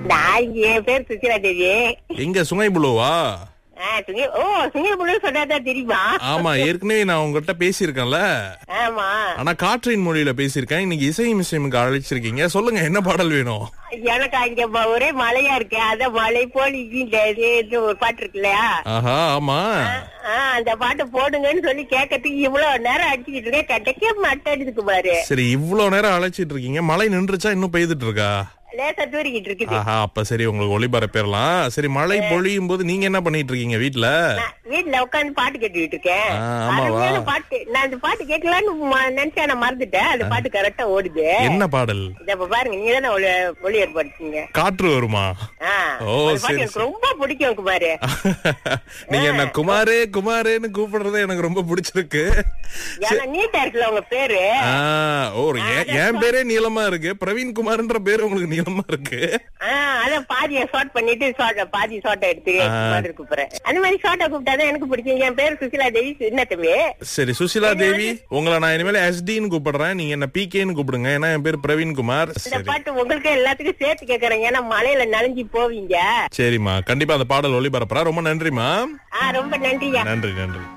நான் இங்க என் பேர் சுசிலா தேவி எங்க சுங்கை புழுவா ஆ, சுங்கி- ஓ சுங்கபுள்ள சொன்னாதான் தெரியுமா ஆமா ஏற்கனவே நான் உங்ககிட்ட பேசியிருக்கேன்ல ஆமா ஆனா காற்றின் மொழியில பேசியிருக்கேன் இன்னைக்கு இசை மிசைமுக்கு அழைச்சிருக்கீங்க சொல்லுங்க என்ன பாடல் வேணும் எனக்கு அங்க ம- ஒரே மழையா இருக்கு அத மழை போல் இங்கிட்டு ஒரு பாட்டு இருக்கு இல்லையா ஆஹா ஆமா ஆ, அந்த பாட்டு போடுங்கன்னு சொல்லி கேட்கறதுக்கு இவ்வளவு நேரம் அடிச்சுக்கிட்டு இருக்கேன் கிடைக்க மாட்டேங்குது குமாரு சரி இவ்வளவு நேரம் அழைச்சிட்டு இருக்கீங்க மழை நின்றுச்சா இன்னும் பெய்துட்டு இருக்கா லேசா தூரிக்கிட்டு இருக்குது ஆஹா அப்ப சரி உங்களுக்கு ஒளிபரப்பிடலாம் சரி மழை பொழியும் போது நீங்க என்ன பண்ணிட்டு இருக்கீங்க வீட்ல நான் வீட்டுல உட்கார்ந்து பாட்டு கேட்டுக்கிட்டு இருக்கேன் ஆ, ஆமாவா? அருமையான பாட்டு நான் அந்த பாட்டு கேட்கலான்னு ம- நினைச்சேன் நான் மறந்துட்டேன் அந்த பாட்டு கரெக்டா ஓடுது என்ன பாடல் இத இப்ப பாருங்க நீங்க தானே ஒளி ஒளி ஏற்படுத்தீங்க காற்று வருமா ஆ, ஓ, அந்த பாட்டு சரி, எனக்கு ரொம்ப பிடிக்கும் குமாரு நீங்க என்ன குமாரே குமாரேன்னு கூப்பிடுறது எனக்கு ரொம்ப பிடிச்சிருக்கு ஏன்னா நீட்டா இருக்குல்ல உங்க பேரு ஆ, ஓ என் என் பேரே நீளமா இருக்கு பிரவீன் குமார்ன்ற பேரு உங்களுக்கு நீளமா இருக்கு ஆ, அதான் பாதிய ஷார்ட் பண்ணிட்டு short- பாதி ஷார்ட் எடுத்து மாதிரி கூப்பிடுறேன் அந்த மாதிரி ஷார்ட்டா கூப்பிட்டாதான் எனக்கு பிடிக்கும் என் பேர் சுசிலா தேவி சின்ன தம்பி சரி சுசிலா தேவி உங்களை நான் இனிமேல் எஸ்டின்னு கூப்பிடுறேன் நீங்க என்ன பிகேன்னு கூப்பிடுங்க ஏன்னா என் பேர் பிரவீன் குமார் இந்த சரி பாட்டு உங்களுக்கு எல்லாத்துக்கும் சேர்த்து கேக்குறேன் ஏன்னா மழையில நனைஞ்சு போவீங்க சரிம்மா கண்டிப்பா அந்த பாடல் ஒளிபரப்புறேன் ரொம்ப நன்றிமா ஆ ரொம்ப நன்றியா நன்றி நன்றி